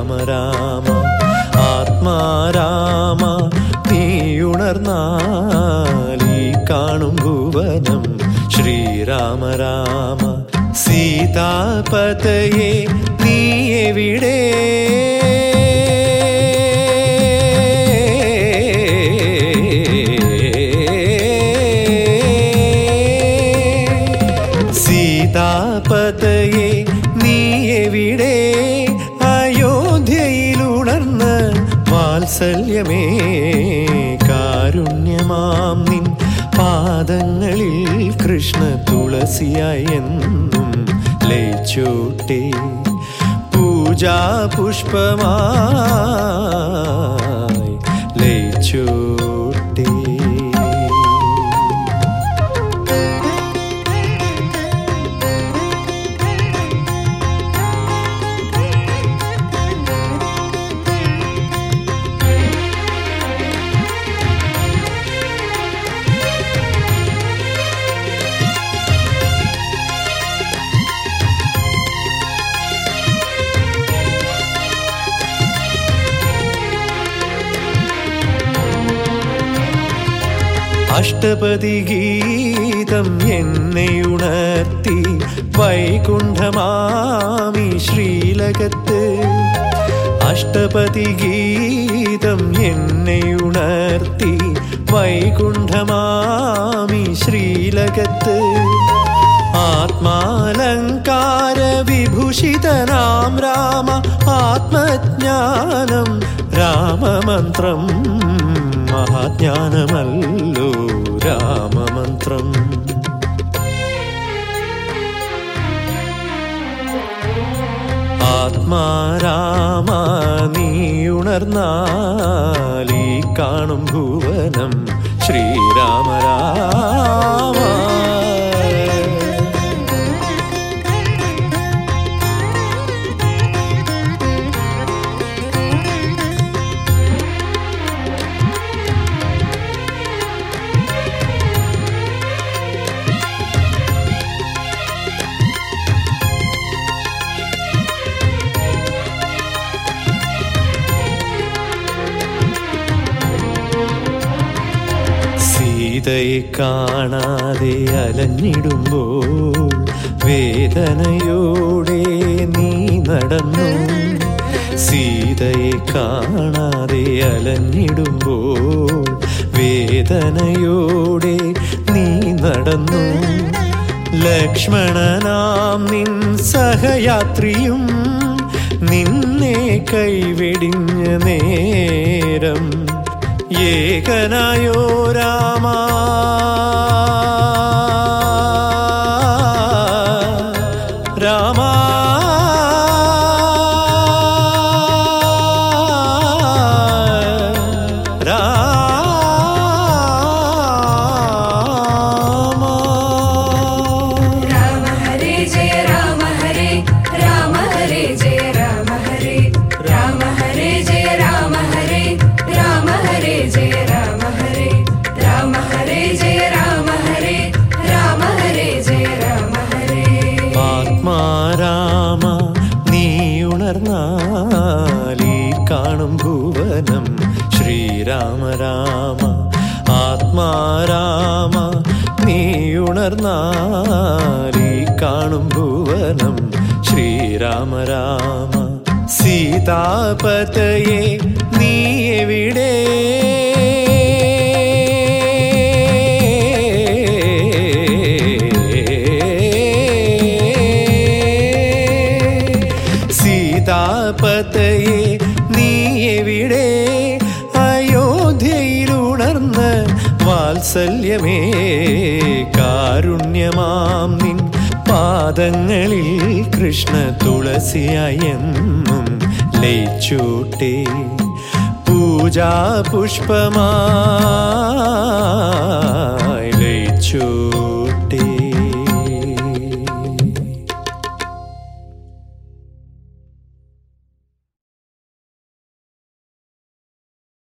ശ്രീരാമ രാമ ആത്മാരാമ നീയുണർന്നാൽ ഈ കാണും ഭുവനം ശ്രീരാമ രാമ സീതാപതയെ നീ എവിടെ സീതാപതയെ നീ എവിടെ അയോധ്യയിലുണർന്ന് വാത്സല്യമേ കാരുണ്യമാം നിൻ പാദങ്ങളിൽ കൃഷ്ണ തുളസിയായി എന്നും ലയിച്ചോട്ടെ പൂജാ പുഷ്പമായി ലയിച്ചോട്ടെ അഷ്ടപതി ഗീതം എന്നെ ഉണർത്തി വൈകുണ്ഠമാമി ശ്രീലകത്ത് അഷ്ടപതി ഗീതം എന്നെ ഉണർത്തി വൈകുണ്ഠമാമി ശ്രീലകത്ത് ആത്മാലങ്കാര വിഭൂഷിതനാം രാമ ആത്മജ്ഞാനം രാമമന്ത്രം മഹാജ്ഞാനമല്ലോ രാമമന്ത്രം ആത്മാരാമ നീ ഉണർന്നാൽ ഈ കാണും ഭുവനം ശ്രീരാമ രാമ സീതയെ കാണാതെ അലഞ്ഞിടുമ്പോൾ വേദനയോടെ നീ നടന്നു സീതയെ കാണാതെ അലഞ്ഞിടുമ്പോൾ വേദനയോടെ നീ നടന്നു ലക്ഷ്മണനാം നിൻ സഹയാത്രിയും നിന്നെ കൈവെടിഞ്ഞ നേരം ഏകനായോ രാമ രാമ രാമ राम हरे जय राम हरे राम हरे जय राम हरे राम हरे जय राम हरे राम हरे जय राम हरे राम हरे जय राम हरे राम हरे जय राम हरे ആത്മാരാമ നീ ഉണർന്നാലീ കാണും ഭുവനം ശ്രീരാമ രാമ ആത്മാരാമ നീ ഉണർന്നാലീ കാണും ഭുവനം ശ്രീരാമ രാമ സീതാപതയെ നീ എവിടെ സീതാപതയെ നീ എവിടെ അയോധ്യയിലുണർന്ന് വാത്സല്യമേ കാരുണ്യമാം നിൻ പാദങ്ങളിൽ കൃഷ്ണ തുളസിയായി എന്നും ലയിച്ചോട്ടെ പൂജാ പുഷ്പമായി ലയിച്ചോ